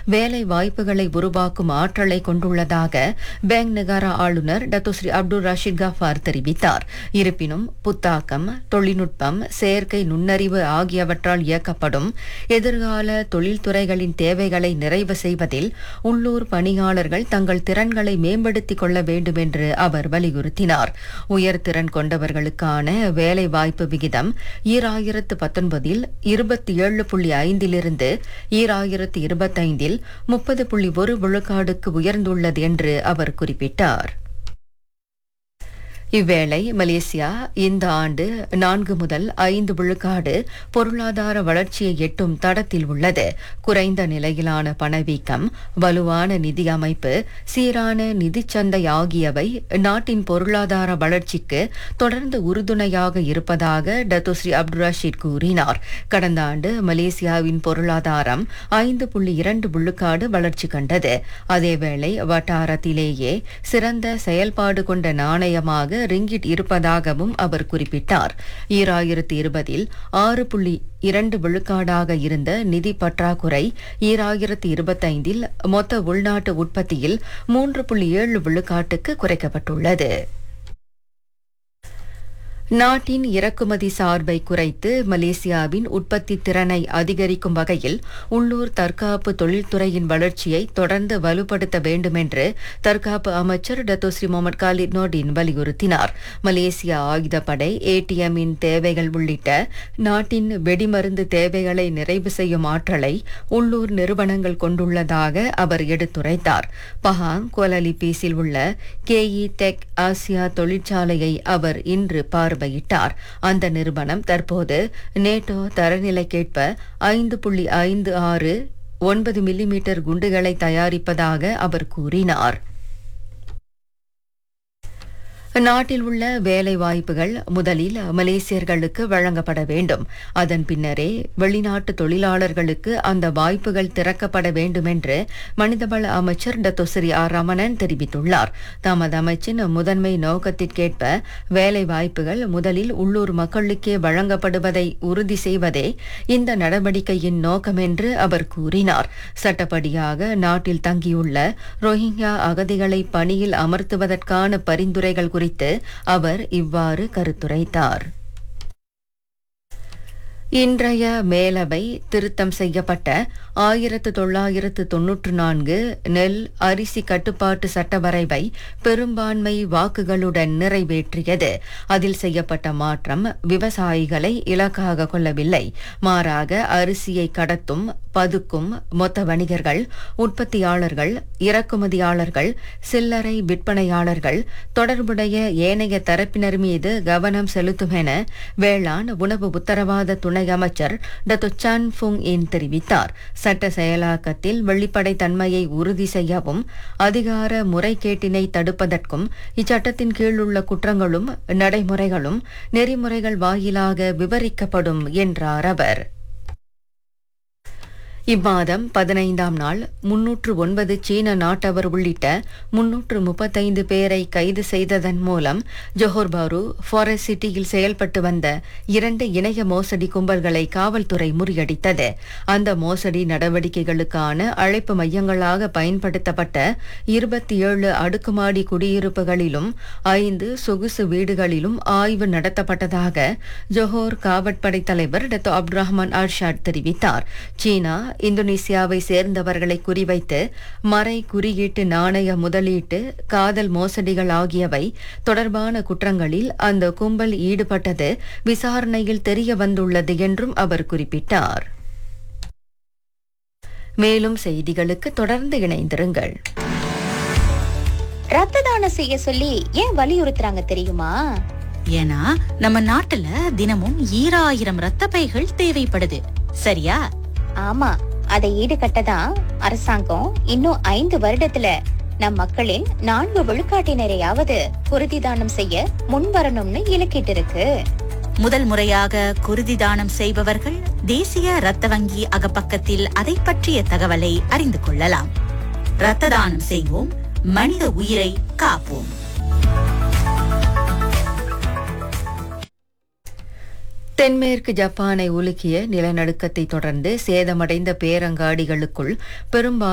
வேலை வாய்ப்புகளை உருவாக்கும் ஆற்றலை கொண்டுள்ளதாக பேங்க் நகாரா ஆளுநர் டத்துஸ்ரீ அப்துல் ரஷீத் கஃபார் தெரிவித்தார் இருப்பினும் புத்தாக்கம் தொழில்நுட்பம் செயற்கை நுண்ணறிவு ஆகியவற்றால் இயக்கப்படும் எதிர்கால தொழில்துறைகளின் தேவைகளை நிறைவு செய்வதில் உள்ளூர் பணியாளர்கள் தங்கள் திறன்களை மேம்படுத்திக் கொள்ள வேண்டும் என்று அவர் வலியுறுத்தினார் உயர்திறன் கொண்டவர்களுக்கான வேலை வாய்ப்பு விகிதம் ஈராயிரத்து பத்தொன்பதில் இருபத்தி ஏழு புள்ளி ஐந்திலிருந்து ஈராயிரத்து இருபத்தைந்தில் முப்பது புள்ளி ஒரு விழுக்காடுக்கு உயர்ந்துள்ளது என்று அவர் குறிப்பிட்டார் இவ்வேளை மலேசியா இந்த ஆண்டு நான்கு முதல் ஐந்து விழுக்காடு பொருளாதார வளர்ச்சியை எட்டும் தடத்தில் உள்ளது குறைந்த நிலையிலான பணவீக்கம் வலுவான நிதி அமைப்பு சீரான நிதிச்சந்தை ஆகியவை நாட்டின் பொருளாதார வளர்ச்சிக்கு தொடர்ந்து உறுதுணையாக இருப்பதாக டத்துஸ்ரீ அப்துல் ரஷீத் கூறினார் கடந்த ஆண்டு மலேசியாவின் பொருளாதாரம் ஐந்து புள்ளி இரண்டு விழுக்காடு வளர்ச்சி கண்டது அதேவேளை வட்டாரத்திலேயே சிறந்த செயல்பாடு கொண்ட நாணயமாக ரிங்கிட் இருப்பதாகவும் அவர் குறிப்பிட்டார் ஈராயிரத்தி இருபதில் ஆறு புள்ளி இரண்டு விழுக்காடாக இருந்த நிதி பற்றாக்குறை ஈராயிரத்தி இருபத்தைந்தில் மொத்த உள்நாட்டு உற்பத்தியில் மூன்று புள்ளி ஏழு விழுக்காட்டுக்கு குறைக்கப்பட்டுள்ளது நாட்டின் இறக்குமதி சார்பை குறைத்து மலேசியாவின் உற்பத்தி திறனை அதிகரிக்கும் வகையில் உள்ளூர் தற்காப்பு தொழில்துறையின் வளர்ச்சியை தொடர்ந்து வலுப்படுத்த வேண்டும் என்று தற்காப்பு அமைச்சர் டத்தோஸ்ரீ முகமது காலித் நோடின் வலியுறுத்தினார் மலேசிய ஆயுதப்படை ஏடிஎம்மின் தேவைகள் உள்ளிட்ட நாட்டின் வெடிமருந்து தேவைகளை நிறைவு செய்யும் ஆற்றலை உள்ளூர் நிறுவனங்கள் கொண்டுள்ளதாக அவர் எடுத்துரைத்தார் பஹாங் கோலலிபீஸில் உள்ள கேஇ டெக் ஆசியா தொழிற்சாலையை அவர் இன்று பார்வையிட்டார் அந்த நிறுவனம் தற்போது நேட்டோ தரநிலைக்கேற்ப ஐந்து புள்ளி ஐந்து ஆறு ஒன்பது மில்லிமீட்டர் குண்டுகளை தயாரிப்பதாக அவர் கூறினார் நாட்டில் உள்ள வேலை வாய்ப்புகள் முதலில் மலேசியர்களுக்கு வழங்கப்பட வேண்டும் அதன் பின்னரே வெளிநாட்டு தொழிலாளர்களுக்கு அந்த வாய்ப்புகள் திறக்கப்பட வேண்டும் என்று மனிதவள அமைச்சர் டத்தோசிரி ஆர் ரமணன் தெரிவித்துள்ளார் தமது அமைச்சின் முதன்மை நோக்கத்திற்கேற்ப வேலை வாய்ப்புகள் முதலில் உள்ளூர் மக்களுக்கே வழங்கப்படுவதை உறுதி செய்வதே இந்த நடவடிக்கையின் நோக்கம் என்று அவர் கூறினார் சட்டப்படியாக நாட்டில் தங்கியுள்ள ரோஹிங்யா அகதிகளை பணியில் அமர்த்துவதற்கான பரிந்துரைகள் குறித்து அவர் இவ்வாறு கருத்துரைத்தார் இன்றைய மேலவை திருத்தம் செய்யப்பட்ட ஆயிரத்து தொள்ளாயிரத்து தொன்னூற்று நான்கு நெல் அரிசி கட்டுப்பாட்டு சட்ட வரைவை பெரும்பான்மை வாக்குகளுடன் நிறைவேற்றியது அதில் செய்யப்பட்ட மாற்றம் விவசாயிகளை இலக்காக கொள்ளவில்லை மாறாக அரிசியை கடத்தும் பதுக்கும் மொத்த வணிகர்கள் உற்பத்தியாளர்கள் இறக்குமதியாளர்கள் சில்லறை விற்பனையாளர்கள் தொடர்புடைய ஏனைய தரப்பினர் மீது கவனம் செலுத்தும் என வேளாண் உணவு உத்தரவாத துணை அமைச்சர் டத்து சன் ஃபுங் இன் தெரிவித்தார் சட்ட செயலாக்கத்தில் வெளிப்படை தன்மையை உறுதி செய்யவும் அதிகார முறைகேட்டினை தடுப்பதற்கும் இச்சட்டத்தின் கீழ் உள்ள குற்றங்களும் நடைமுறைகளும் நெறிமுறைகள் வாயிலாக விவரிக்கப்படும் என்றார் அவர் இம்மாதம் பதினைந்தாம் நாள் முன்னூற்று ஒன்பது சீன நாட்டவர் உள்ளிட்ட முன்னூற்று முப்பத்தைந்து பேரை கைது செய்ததன் மூலம் ஜோஹர் பாரு ஃபாரஸ்ட் சிட்டியில் செயல்பட்டு வந்த இரண்டு இணைய மோசடி கும்பல்களை காவல்துறை முறியடித்தது அந்த மோசடி நடவடிக்கைகளுக்கான அழைப்பு மையங்களாக பயன்படுத்தப்பட்ட இருபத்தி ஏழு அடுக்குமாடி குடியிருப்புகளிலும் ஐந்து சொகுசு வீடுகளிலும் ஆய்வு நடத்தப்பட்டதாக ஜோஹர் காவற்படை தலைவர் டத்தோ அப்துல் ரஹ்மான் அர்ஷாட் தெரிவித்தார் சீனா இந்தோனேசியாவை சேர்ந்தவர்களை குறிவைத்து மறை குறியீட்டு நாணய முதலீட்டு காதல் மோசடிகள் ஆகியவை தொடர்பான குற்றங்களில் அந்த கும்பல் ஈடுபட்டது விசாரணையில் தெரிய வந்துள்ளது என்றும் அவர் குறிப்பிட்டார் மேலும் செய்திகளுக்கு தொடர்ந்து இணைந்திருங்கள் ரத்த தானம் செய்ய சொல்லி ஏன் வலியுறுத்துறாங்க தெரியுமா ஏன்னா நம்ம நாட்டுல தினமும் ஈராயிரம் ரத்த பைகள் தேவைப்படுது சரியா ஆமா அதை ஈடுகட்ட தான் அரசாங்கம் இன்னும் ஐந்து வருடத்துல நம் மக்களின் நான்கு விழுக்காட்டினரையாவது குருதி தானம் செய்ய முன் வரணும்னு இலக்கிட்டு இருக்கு முதல் முறையாக குருதி தானம் செய்பவர்கள் தேசிய ரத்த வங்கி அகப்பக்கத்தில் அதை பற்றிய தகவலை அறிந்து கொள்ளலாம் ரத்த தானம் செய்வோம் மனித உயிரை காப்போம் தென்மேற்கு ஜப்பானை உலுக்கிய நிலநடுக்கத்தை தொடர்ந்து சேதமடைந்த பேரங்காடிகளுக்குள் பெரும்பாலும்